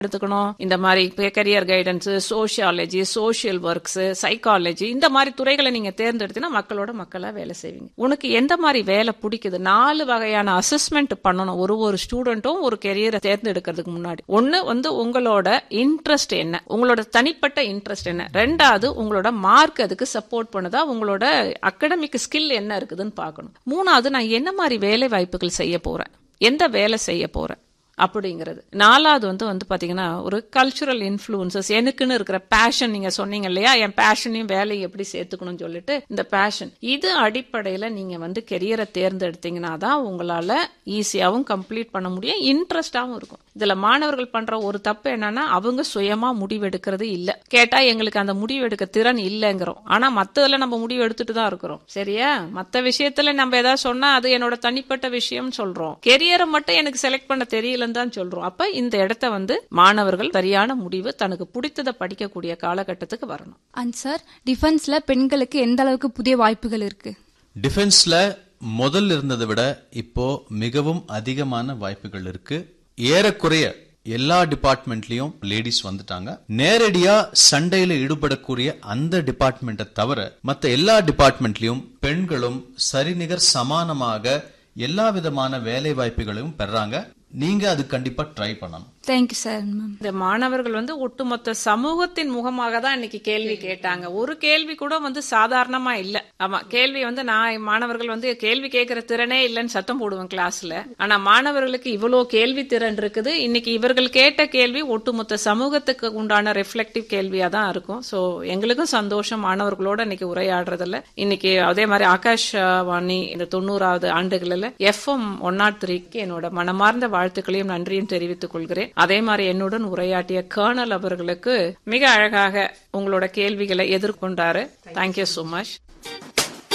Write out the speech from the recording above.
எடுத்துக்கணும் இந்த மாதிரி career guidance sociology social works psychology இந்த மாதிரி துறைகளை நீங்க தேர்ந்தெடுத்தீங்கன்னா மக்களோட மக்களா வேலை செய்வீங்க உனக்கு எந்த மாதிரி வேலை பிடிக்குது நாலு வகையான அசஸ்மெண்ட் பண்ணணும் ஒரு ஒரு ஸ்டூடெண்ட்டும் ஒரு கெரியரை தேர்ந்தெடுக்கிறதுக்கு முன்னாடி ஒன்னு வந்து உங்களோட இன்ட்ரெஸ்ட் என்ன உங்களோட தனிப்பட்ட இன்ட்ரெஸ்ட் என்ன ரெண்டாவது உங்களோட மார்க் அதுக்கு சப்போர்ட் பண்ணுதா உங்களோட அகடமிக் ஸ்கில் என்ன இருக்குதுன்னு பார்க்கணும் மூணாவது நான் என்ன மாதிரி வேலை வாய்ப்புகள் செய்ய போறேன் எந்த வேலை செய்ய போறேன் அப்படிங்கிறது நாலாவது வந்து வந்து பாத்தீங்கன்னா ஒரு கல்ச்சுரல் இன்ஃப்ளூயன்சஸ் எனக்குன்னு இருக்கிற பேஷன் நீங்க சொன்னீங்க இல்லையா என் பேஷனையும் வேலையை எப்படி சேர்த்துக்கணும்னு சொல்லிட்டு இந்த பேஷன் இது அடிப்படையில நீங்க வந்து கெரியரை தேர்ந்தெடுத்தீங்கன்னா தான் உங்களால ஈஸியாவும் கம்ப்ளீட் பண்ண முடியும் இன்ட்ரெஸ்டாவும் இருக்கும் இதுல மாணவர்கள் பண்ற ஒரு தப்பு என்னன்னா அவங்க சுயமா முடிவெடுக்கிறது இல்ல கேட்டா எங்களுக்கு அந்த முடிவெடுக்க திறன் இல்லைங்கிறோம் ஆனா மத்ததுல நம்ம முடிவு எடுத்துட்டு தான் இருக்கிறோம் சரியா மத்த விஷயத்துல நம்ம ஏதாவது சொன்னா அது என்னோட தனிப்பட்ட விஷயம் சொல்றோம் கெரியரை மட்டும் எனக்கு செலக்ட் பண்ண தெரியலன்னு தான் சொல்றோம் அப்ப இந்த இடத்த வந்து மாணவர்கள் சரியான முடிவு தனக்கு பிடித்ததை படிக்கக்கூடிய காலகட்டத்துக்கு வரணும் அண்ட் சார் டிஃபென்ஸ்ல பெண்களுக்கு எந்த அளவுக்கு புதிய வாய்ப்புகள் இருக்கு டிஃபென்ஸ்ல முதல்ல இருந்ததை விட இப்போ மிகவும் அதிகமான வாய்ப்புகள் இருக்கு ஏறக்குறைய எல்லா டிபார்ட்மெண்ட்லயும் லேடிஸ் வந்துட்டாங்க நேரடியா சண்டையில ஈடுபடக்கூடிய அந்த டிபார்ட்மெண்ட்டை தவிர மத்த எல்லா டிபார்ட்மெண்ட்லயும் பெண்களும் சரிநிகர் சமானமாக எல்லா விதமான வேலை வாய்ப்புகளையும் பெறாங்க நீங்க அது கண்டிப்பா ட்ரை பண்ணணும் தேங்க்யூ சார் மேம் இந்த மாணவர்கள் வந்து ஒட்டுமொத்த சமூகத்தின் முகமாக தான் இன்னைக்கு கேள்வி கேட்டாங்க ஒரு கேள்வி கூட வந்து சாதாரணமா இல்ல ஆமா கேள்வி வந்து நான் மாணவர்கள் வந்து கேள்வி கேட்கிற திறனே இல்லைன்னு சத்தம் போடுவேன் கிளாஸ்ல ஆனா மாணவர்களுக்கு இவ்வளவு கேள்வி திறன் இருக்குது இன்னைக்கு இவர்கள் கேட்ட கேள்வி ஒட்டுமொத்த சமூகத்துக்கு உண்டான ரிஃப்ளெக்டிவ் கேள்வியா தான் இருக்கும் சோ எங்களுக்கும் சந்தோஷம் மாணவர்களோட இன்னைக்கு உரையாடுறதுல இன்னைக்கு அதே மாதிரி ஆகாஷ் வாணி இந்த தொண்ணூறாவது ஆண்டுகளில் எஃப்எம் ஒன் நாட் த்ரீக்கு என்னோட மனமார்ந்த வாழ்த்துக்களையும் நன்றியும் தெரிவித்துக் கொள்கிறேன் அதே மாதிரி என்னுடன் உரையாட்டிய கர்னல் அவர்களுக்கு மிக அழகாக உங்களோட கேள்விகளை எதிர்கொண்டாரு தேங்க்யூ so மச்